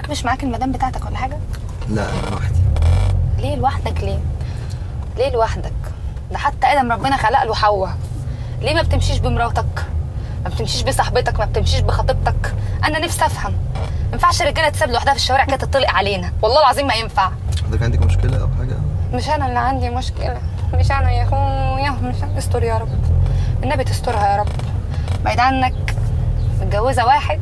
مش معاك المدام بتاعتك ولا حاجه لا انا لوحدي ليه لوحدك ليه ليه لوحدك ده حتى ادم ربنا خلق له حواء ليه ما بتمشيش بمراتك ما بتمشيش بصاحبتك ما بتمشيش بخطيبتك انا نفسي افهم ما ينفعش الرجاله تساب لوحدها في الشوارع كده تطلق علينا والله العظيم ما ينفع حضرتك عندك مشكله او حاجه مش انا اللي عندي مشكله مش انا يا اخويا مش أنا. استر يا رب النبي تسترها يا رب بعيد عنك متجوزه واحد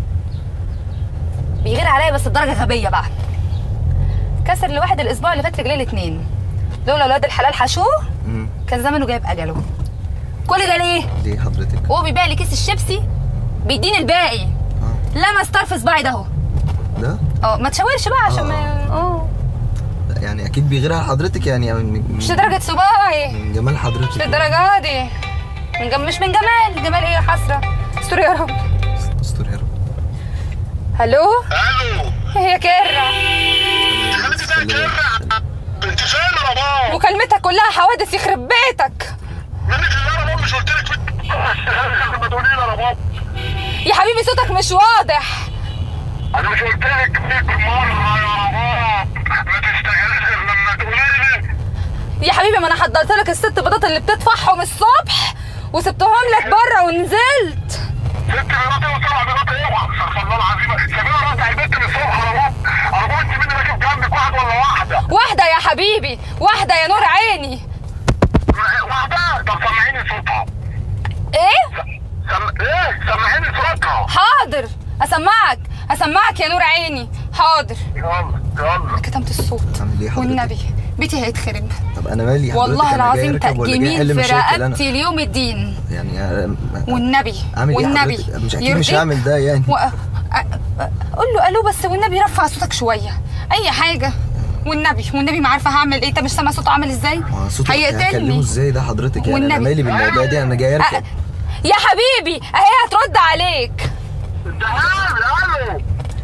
بيغير عليا بس بدرجه غبيه بقى كسر لواحد الاسبوع اللي فات رجليه الاتنين لولا ولاد الحلال حشوه امم كان زمانه جايب اجله كل ده ليه ليه حضرتك وهو بيبيع لي كيس الشيبسي بيديني الباقي اه لمس طرف صباعي ده اهو ده اه ما تشاورش بقى عشان ما اه لا، يعني اكيد بيغير على حضرتك يعني من, من, مش لدرجه صباعي من جمال حضرتك مش للدرجه دي من جم... مش من جمال جمال ايه يا حسره استر يا رب استر يا رب الو الو هي كرة خليتي ده كرة انت فين يا رباب مكالمتك كلها حوادث يخرب بيتك منك لله يا رباب مش قلت لك ما تقولي لي يا رباب يا حبيبي صوتك مش واضح انا مش قلت لك 100 مرة يا رباب ما تستجلش غير لما تقولي لي يا حبيبي ما انا حضرت لك الست بيضات اللي بتطفحهم الصبح وسبتهم لك بره ونزلت ست مراتي وسبع مراتي ايه استغفر الله العظيم سميرة راسع البنت من الصبح يا رباب يا رباب انت مين راكب جنبك واحد ولا واحدة واحدة يا حبيبي واحدة يا نور عيني واحدة طب سمعيني صوتها ايه سم... ايه سمعيني صوتها حاضر اسمعك اسمعك يا نور عيني حاضر يلا يلا كتمت الصوت أعمل إيه حضرتك؟ والنبي بيتي هيتخرب طب انا مالي حضرتك والله أنا جاي العظيم أركب ولا جاي جميل أحل في مشاكل أنا؟ رقبتي ليوم الدين يعني أنا- والنبي اعمل ايه والنبي حضرتك؟ مش اكيد مش يرضيك؟ هعمل ده يعني و... أ- أ- قول له الو بس والنبي رفع صوتك شويه اي حاجه والنبي والنبي ما عارفه هعمل ايه انت مش سامع صوته عامل ازاي ما صوتك هكلمه هيقتلني ازاي ده حضرتك يعني انا والنبي. مالي بالموضوع ده انا جاي أ- اركب يا حبيبي اهي هترد عليك تعالي الو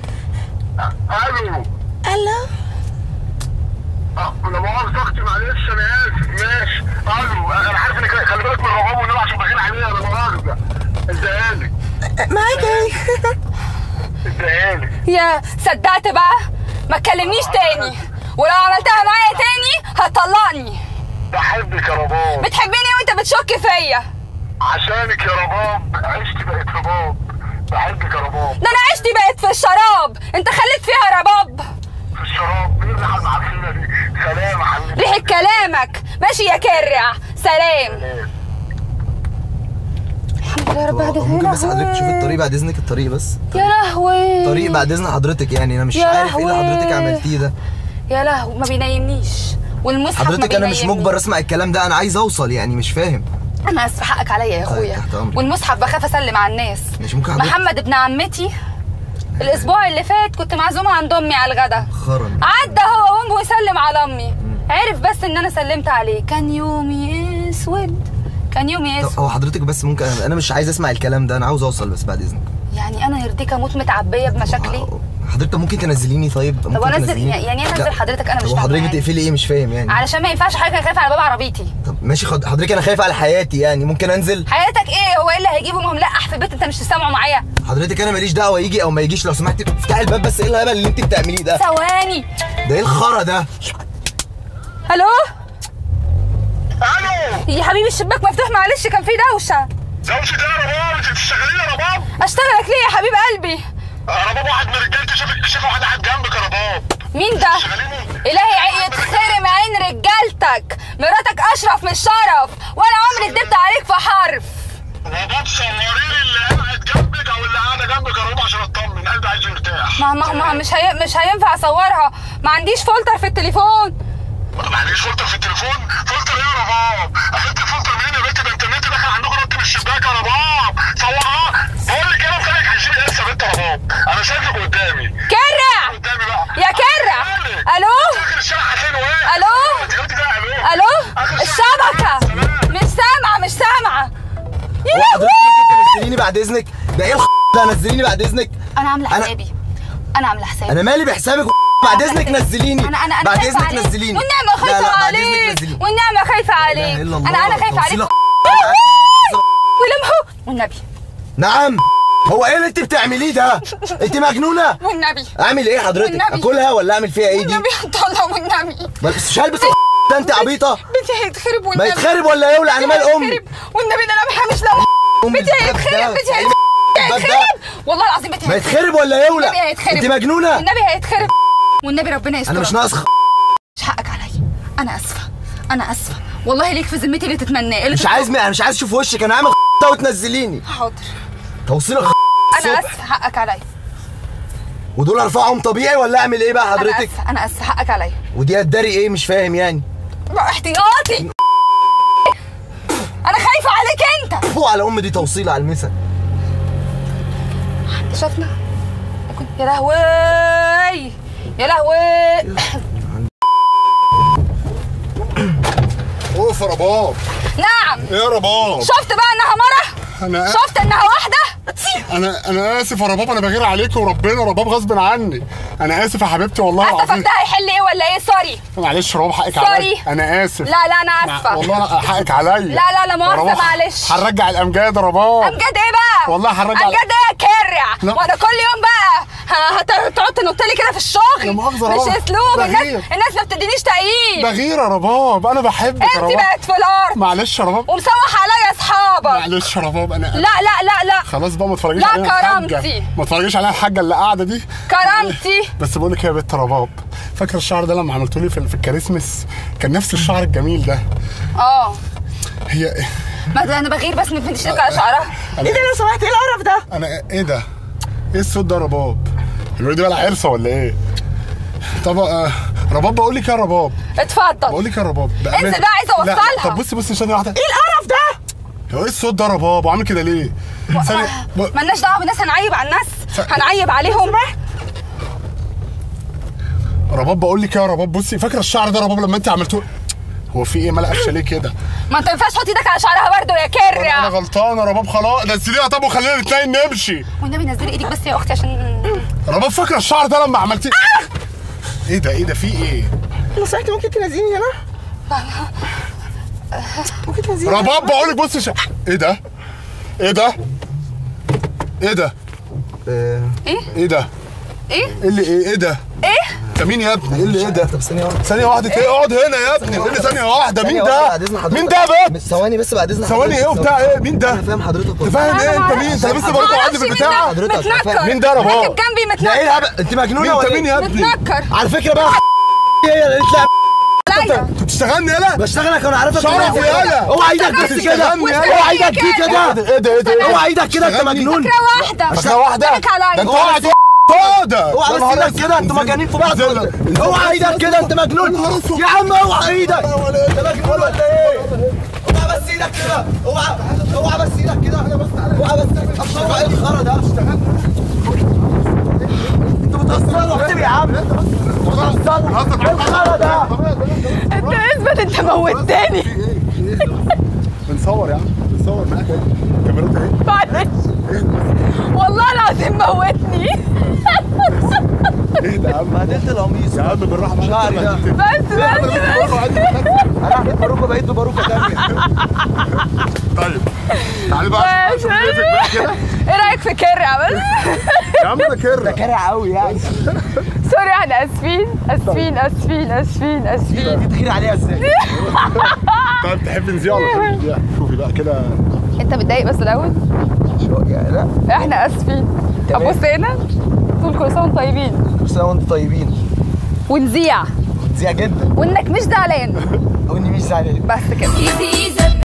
الو الو اه لا مؤاخذة اختي معلش انا اسف ماشي الو انا عارف انك خلي بالك من الرقم والنبي عشان بخيل عليها انا مؤاخذة ازيالك معاك ايه ازيالك يا صدقت بقى ما تكلمنيش تاني ولو عملتها معايا تاني هتطلقني بحبك يا رباب بتحبيني وانت بتشك فيا عشانك يا رباب عشت بقت رباب بحبك يا رباب ده انا عشتي بقت في الشراب انت خليت فيها رباب في الشراب مين الريحة المعفنة دي سلام يا حبيبي ريحة كلامك ماشي يا كرع سلام سلام. الحمد لله يا رب طب ممكن بس حضرتك تشوف الطريق بعد اذنك الطريق بس يا لهوي الطريق بعد اذن حضرتك يعني انا مش يا عارف ايه اللي لهوي. حضرتك عملتيه ده يا لهوي ما بينيمنيش والمصحف ما حضرتك انا مش بينيمنيش. مجبر اسمع الكلام ده انا عايز اوصل يعني مش فاهم انا اسف حقك عليا يا طيب، اخويا تحت أمرك. والمصحف بخاف اسلم على الناس مش ممكن حضرتك محمد ابن عمتي الاسبوع اللي فات كنت معزومه عند امي على الغدا خرا عدى هو وامه ويسلم على امي عرف بس ان انا سلمت عليه كان يومي اسود كان يومي طب اسود هو حضرتك بس ممكن انا مش عايز اسمع الكلام ده انا عاوز اوصل بس بعد اذنك يعني انا يرضيك اموت متعبيه بمشاكلي حضرتك ممكن تنزليني طيب طب ممكن انزل تنزليني؟ يعني ايه انزل لا. حضرتك انا مش طب فاهمه حضرتك يعني. بتقفلي ايه مش فاهم يعني علشان ما ينفعش حضرتك خايف على باب عربيتي طب ماشي خد... حضرتك انا خايف على حياتي يعني ممكن انزل حياتك ايه هو ايه اللي هيجيبه ما هو ملقح في البيت انت مش سامعه معايا حضرتك انا ماليش دعوه يجي او ما يجيش لو سمحتي افتحي الباب بس ايه الهبل اللي انت بتعمليه ده ثواني ده ايه الخرا ده الو الو يا حبيبي الشباك مفتوح معلش كان في دوشه دوشة ايه يا رباب انت بتشتغلين يا رباب اشتغلك ليه يا حبيب قلبي يا رباب واحد من رجالتي شافك شاف واحد قاعد جنبك يا رباب مين ده شغالين الهي عي- يتخرم عين رجالتك مراتك اشرف من الشرف ولا عمري كدبت عليك في حرف رباب صوري لي اللي قاعد جنبك او اللي قاعده جنبك يا رباب عشان اطمن قلبي عايز يرتاح ما ما, ما مش هي مش هينفع اصورها ما عنديش فلتر في التليفون ما عنديش فلتر في التليفون فلتر ايه يا رباب اخدت الفلتر منين يا بنت ده انترنت داخل عندكم نط من الشباك يا رباب صورها بقول لك انا فاكر هيجيب ايه لسه بنت يا رباب انا شايفك قدامي كرع قدامي بقى يا كرع الو اخر الشارع هتلاقي ايه الو انت قلت ده الو الو آخر الشارع. الشبكه سلام. مش سامعه مش سامعه يا هو حضرتك لهوي ممكن تنزليني بعد اذنك ده ايه الخ ده نزليني بعد اذنك انا عامله أنا- حسابي انا عامله حسابي انا مالي بحسابك بعد اذنك نزليني انا انا انا بعد خايفة اذنك عليك. نزليني والنعمه لا، خايفه لا، بعد إذنك عليك نزليني. والنعمه خايفه لا عليك إله إلا انا انا الله. خايفه عليك توصيلة ولمحوا والنبي نعم هو ايه اللي انت بتعمليه ده انت مجنونه والنبي اعمل ايه حضرتك والنبي. اكلها ولا اعمل فيها ايه دي والنبي هطلع والنبي بس مش هلبس ده انت عبيطه بيتي هيتخرب ما والنبي يتخرب ولا يولع انا مال امي هيتخرب. والنبي ده انا مش لا أمي بيتي الباب ده. هيتخرب بيتي يعني هيتخرب الباب ده. هيتخرب والله العظيم بيتي ما هيتخرب يتخرب ولا يولع والنبي هيتخرب انت مجنونه والنبي هيتخرب والنبي ربنا يستر انا مش ناقص خ- مش حقك عليا انا اسفه انا اسفه والله ليك في ذمتي اللي تتمناه اللي مش عايز انا مش عايز اشوف وشك انا عامل ده وتنزليني حاضر توصيل انا الصبح اسفه حقك عليا ودول ارفعهم طبيعي ولا اعمل ايه بقى انا حضرتك اسفه انا اسفه حقك عليا ودي هتداري ايه مش فاهم يعني بقى احتياطي انا خايفه عليك انت فوق على ام دي توصيل على المسا شفنا كنت- يا لهوي يا لهوي اوف يا رباب نعم ايه يا رباب شفت بقى انها مره انا شفت انها واحده انا انا اسف يا رباب انا بغير عليك وربنا رباب غصب عني انا اسف يا حبيبتي والله اسفك العظيم ده هيحل ايه ولا ايه سوري معلش يا رباب حقك سوري. عليا انا اسف لا لا انا مع- اسفه والله أنا حقك عليا لا لا لا مؤاخذة، يا رباب، معلش. هنرجع الامجاد يا رباب امجد ايه بقى والله هنرجع- امجد ايه يا كرع لا. وانا كل يوم بقى ه- هت- هتقعد تنط لي كده في الشغل لا مؤاخذة يا مش رباب. اسلوب الناس بغير. الناس ما بتدينيش تأييد بغير يا رباب انا بحبك يا انت رباب بقت في الارض معلش يا رباب ومسوح عليا اصحابك معلش يا رباب انا لا لا لا لا خلاص بقى ما تفرجيش لا علينا الحاجة. كرامتي. ما تفرجيش عليها الحاجه اللي قاعده دي كرامتي بس بقول لك ايه يا بنت رباب فاكره الشعر ده لما عملته لي في, في الكريسماس كان نفس الشعر الجميل ده اه هي ما ده انا بغير بس ما تفنديش لك على شعرها ايه ده لو سمحت ايه القرف ده انا ايه ده ايه الصوت ده يا رباب الواد ده بقى عرسه ولا ايه طب آه، رباب بقول لك يا رباب اتفضل بقول لك يا رباب انزل بقى عايزة لا، أوصلها. طب بصي بصي ثانيه واحده ايه القرف ده هو ايه الصوت ده يا رباب وعامل كده ليه ثانيه ب- مالناش دعوه بالناس هنعيب على الناس ف- هنعيب عليهم رباب بقول لك يا رباب بصي فاكره الشعر ده يا رباب لما انت عملته هو في ايه مالها قفشه ليه كده ما انت ما ينفعش تحط ايدك على شعرها برضه يا انا كرع غلطان يا رباب خلاص نزليها طب وخلينا نتلاقي نمشي والنبي نزلي ايدك بس يا اختي عشان رباب فاكره الشعر ده لما عملتيه ايه ده ايه ده في ايه لو سمحت ممكن تنزليني انا ممكن تنزليني رباب بقول لك بص ش... ايه ده ايه ده ايه ده آه، ايه ده ايه ايه اللي ايه ايه ده ايه انت مين يا ابني ايه اللي ايه ده طب ثانيه واحده ثانيه واحده ايه اقعد هنا يا ابني ايه اللي ثانيه واحده مين ثانية واحدة ده بعد إذن حضرتك. مين ده يا بنت ثواني بس بعد اذن ثواني ايه حضرتك. وبتاع ايه مين ده انا فاهم حضرتك انت فاهم ايه انت مين انت لسه بقولك قاعد في البتاع حضرتك، متنكر مين ده يا رباب؟ راكب جنبي لا ايه متنكر الهبل انت مجنونه مين ولا انت مين ايه يا ابني متنكر على فكره بقى هي اللي قالت لا عليا انت بتشتغلني يالا بشتغلك وانا عارفك شرف يالا. اوعى ايدك بس كده اوعى ايدك دي كده ايه ده ايه ده ايه اوعى ايدك كده انت اشتغلني. مجنون فكره واحده فكرة واحدة ضحك عليا ده انت اوعى واحد دي- فاضة اوعى بس ايدك كده انتوا مجانين في بعض ولا إيه؟ اوعى ايدك كده انت مجنون يا عم اوعى ايدك انت مجنون ولا ايه اوعى بس ايدك كده اوعى اوعى بس ايدك كده اوعى بس ايدك اوعى ايه الخرا ده انتوا بتهزروا اكتب يا عم بتهزروا ايه الخرا ده انت اثبت انت موتني بنصور يا عم بنصور معاك كاميرات اهي معلش والله العظيم موتني ايه ده يا عم بهدلت القميص يا عم بالراحه معاك شعري ده. بس بس بس انا حبيت باروكه بقيت باروكه تانية طيب تعالي بقى عشان بس اشوف كيفك بقى كده ايه رايك في كرع بس يا عم انا كرة كارع قوي يعني سوري احنا اسفين اسفين اسفين اسفين اسفين تغير عليها ازاي طيب تحب نذيع ولا تحب نذيع شوفي بقى كده انت متضايق بس الاول لا احنا اسفين ابص هنا تقول كل سنه وانتم طيبين كل سنه وانتم طيبين ونذيع زيها جدا وانك مش زعلان او اني مش زعلان بس كده Easy, easy.